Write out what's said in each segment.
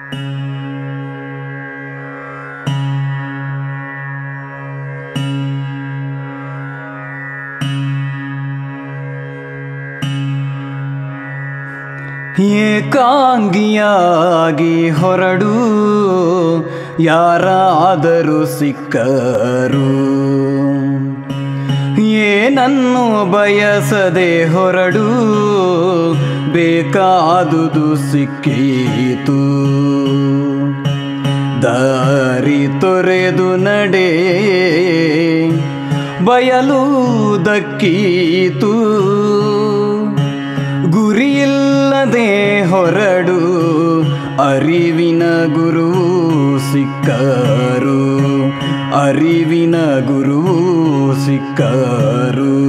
ಏಕಾಂಗಿಯಾಗಿ ಹೊರಡು ಯಾರಾದರೂ ಸಿಕ್ಕರು ಏನನ್ನು ಬಯಸದೆ ಹೊರಡು ಬೇಕಾದುದು ಸಿಕ್ಕೀತು ದಾರಿ ತೊರೆದು ನಡೆ ಬಯಲು ದಕ್ಕೀತು ಗುರಿಯಿಲ್ಲದೆ ಹೊರಡು ಅರಿವಿನ ಗುರು ಸಿಕ್ಕರು ಅರಿವಿನ ಗುರು ಸಿಕ್ಕರು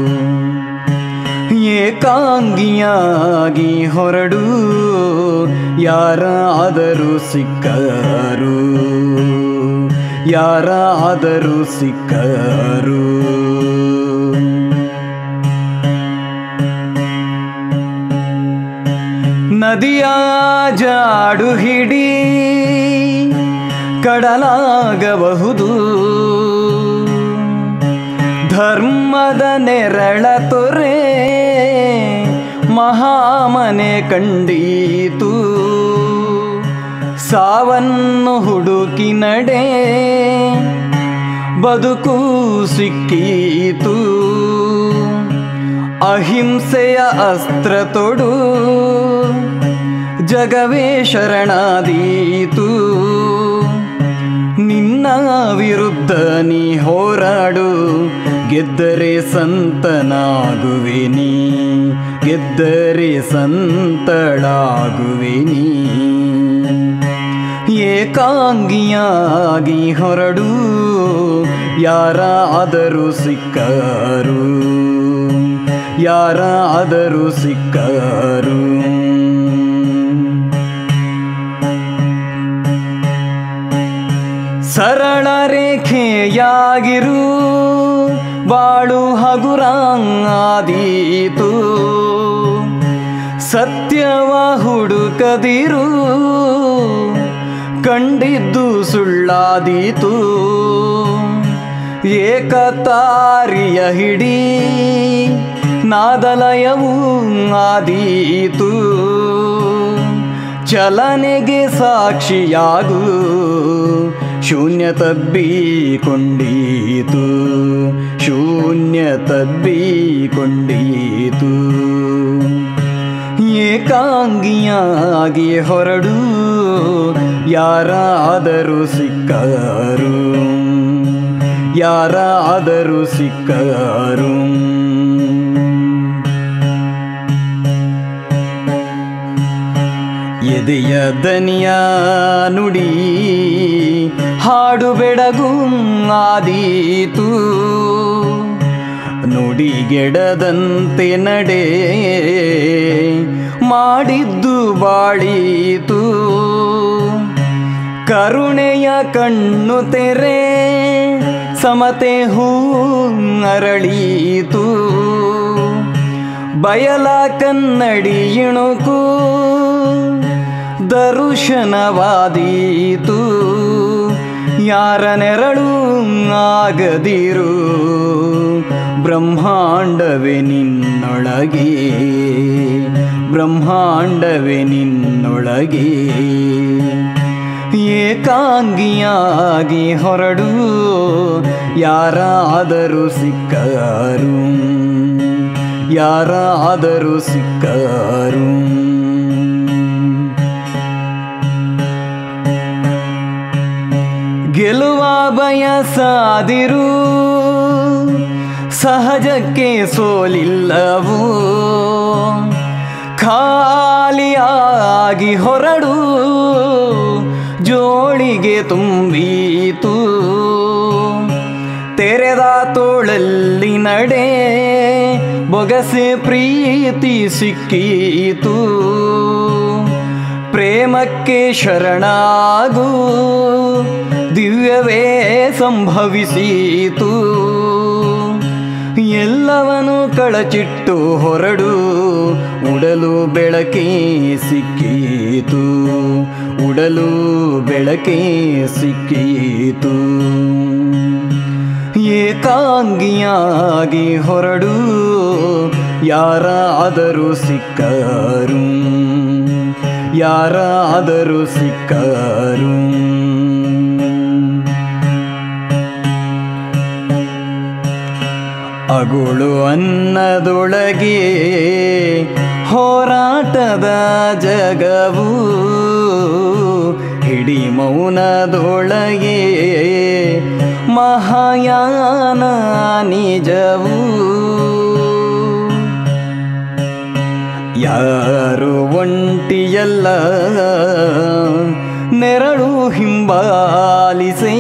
ಏಕಾಂಗಿಯಾಗಿ ಹೊರಡು ಯಾರಾದರೂ ಸಿಕ್ಕರು ಯಾರಾದರೂ ಸಿಕ್ಕರು ನದಿಯ ಜಾಡು ಹಿಡಿ ಕಡಲಾಗಬಹುದು ಧರ್ಮದ ನೆರಳ ತೊರೆ ಮಹಾಮನೆ ಕಂಡೀತು ಸಾವನ್ನು ಹುಡುಕಿ ನಡೆ ಬದುಕು ಸಿಕ್ಕೀತು ಅಹಿಂಸೆಯ ಅಸ್ತ್ರ ತೊಡು ಜಗವೇ ಶರಣಾದೀತು ನಿನ್ನ ವಿರುದ್ಧ ನೀ ಹೋರಾಡು ಗೆದ್ದರೆ ಸಂತನಾಗುವೆ ನೀ ಗೆದ್ದರೆ ಸಂತಳಾಗುವೆ ನೀ ಏಕಾಂಗಿಯಾಗಿ ಹೊರಡು ಯಾರಾದರೂ ಸಿಕ್ಕರು ಯಾರಾದರೂ ಸಿಕ್ಕರು ಸರಳ ರೇಖೆಯಾಗಿರು ಬಾಳು ಹಗುರಾಂಗಾದೀತು ಸತ್ಯವ ಹುಡುಕದಿರು ಕಂಡಿದ್ದು ಸುಳ್ಳಾದೀತು ಏಕತಾರಿಯ ಹಿಡಿ ನಾದಲಯವೂ ಆದೀತು ಚಲನೆಗೆ ಸಾಕ್ಷಿಯಾಗು ಶೂನ್ಯ ತಬ್ಬಿಕೊಂಡೀತು ಶೂನ್ಯ ತಬ್ಬಿಕೊಂಡೀತು ಏಕಾಂಗಿಯಾಗಿ ಹೊರಡು ಯಾರಾದರೂ ಸಿಕ್ಕರು ಯಾರಾದರೂ ಸಿಕ್ಕರು ಎದೆಯ ದನಿಯ ನುಡಿ ಹಾಡು ಬೆಡಗು ಆದೀತು ನುಡಿಗೆಡದಂತೆ ನಡೆ ಮಾಡಿದ್ದು ಬಾಳೀತು ಕರುಣೆಯ ಕಣ್ಣು ತೆರೆ ಸಮತೆ ಹೂ ಅರಳೀತು ಬಯಲ ಕನ್ನಡಿ ಇಣುಕು ದರುಶನವಾದೀತು ಯಾರ ನೆರಳು ಆಗದಿರು ಬ್ರಹ್ಮಾಂಡವೇ ನಿನ್ನೊಳಗೆ ಬ್ರಹ್ಮಾಂಡವೇ ನಿನ್ನೊಳಗೆ ಏಕಾಂಗಿಯಾಗಿ ಹೊರಡು ಯಾರಾದರೂ ಸಿಕ್ಕರು ಯಾರಾದರೂ ಸಿಕ್ಕರು ಗೆಲುವ ಬಯಸಾದಿರು ಸಹಜಕ್ಕೆ ಸೋಲಿಲ್ಲವು ಖಾಲಿಯಾಗಿ ಹೊರಡು ಜೋಳಿಗೆ ತುಂಬೀತು ತೆರೆದ ತೋಳಲ್ಲಿ ನಡೆ ಬೊಗಸೆ ಪ್ರೀತಿ ಸಿಕ್ಕೀತು ಪ್ರೇಮಕ್ಕೆ ಶರಣಾಗು ದಿವ್ಯವೇ ಸಂಭವಿಸಿತು ಎಲ್ಲವನು ಕಳಚಿಟ್ಟು ಹೊರಡು ಉಡಲು ಬೆಳಕೇ ಸಿಕ್ಕೀತು ಉಡಲು ಬೆಳಕೇ ಸಿಕ್ಕೀತು ಏಕಾಂಗಿಯಾಗಿ ಹೊರಡು ಯಾರಾದರೂ ಸಿಕ್ಕರು ಯಾರಾದರೂ ಸಿಕ್ಕರು ಅಗುಳು ಅನ್ನದೊಳಗೆ ಹೋರಾಟದ ಜಗವು ಹಿಡಿ ಮೌನದೊಳಗೆ ಮಹಾಯಾನ ನಿಜವು ಯಾರು ಒಂಟಿಯಲ್ಲ ನೆರಳು ಹಿಂಬಾಲಿಸೇ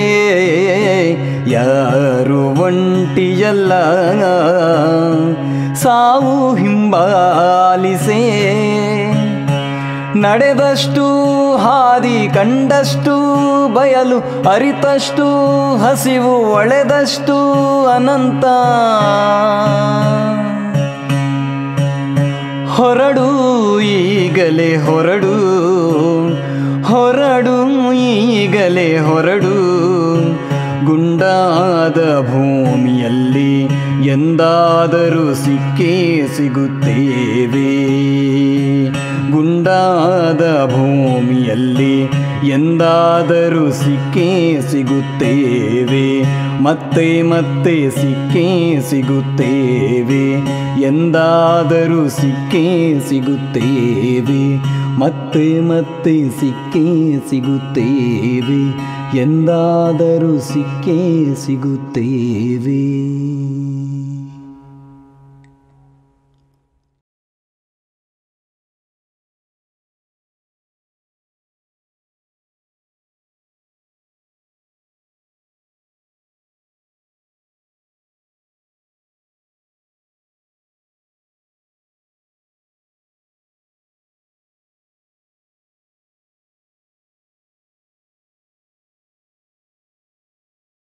ಯಾರು ಒಂಟಿಯಲ್ಲ ಸಾವು ಹಿಂಬಾಲಿಸೇ ನಡೆದಷ್ಟು ಹಾದಿ ಕಂಡಷ್ಟು ಬಯಲು ಅರಿತಷ್ಟು ಹಸಿವು ಒಳೆದಷ್ಟು ಅನಂತ ಹೊರಡು ಈಗಲೇ ಹೊರಡು ಹೊರಡು ಈಗಲೇ ಹೊರಡು ಗುಂಡಾದ ಭೂಮಿಯಲ್ಲಿ ಎಂದಾದರೂ ಸಿಕ್ಕೇ ಸಿಗುತ್ತೇವೆ ಗುಂಡಾದ ಭೂಮಿಯಲ್ಲಿ ಎಂದಾದರೂ ಸಿಕ್ಕೇ ಸಿಗುತ್ತೇವೆ ಮತ್ತೆ ಮತ್ತೆ ಸಿಕ್ಕೇ ಸಿಗುತ್ತೇವೆ ಎಂದಾದರೂ ಸಿಕ್ಕೇ ಸಿಗುತ್ತೇವೆ ಮತ್ತೆ ಮತ್ತೆ ಸಿಕ್ಕೇ ಸಿಗುತ್ತೇವೆ ಎಂದಾದರೂ ಸಿಕ್ಕೇ ಸಿಗುತ್ತೇವೆ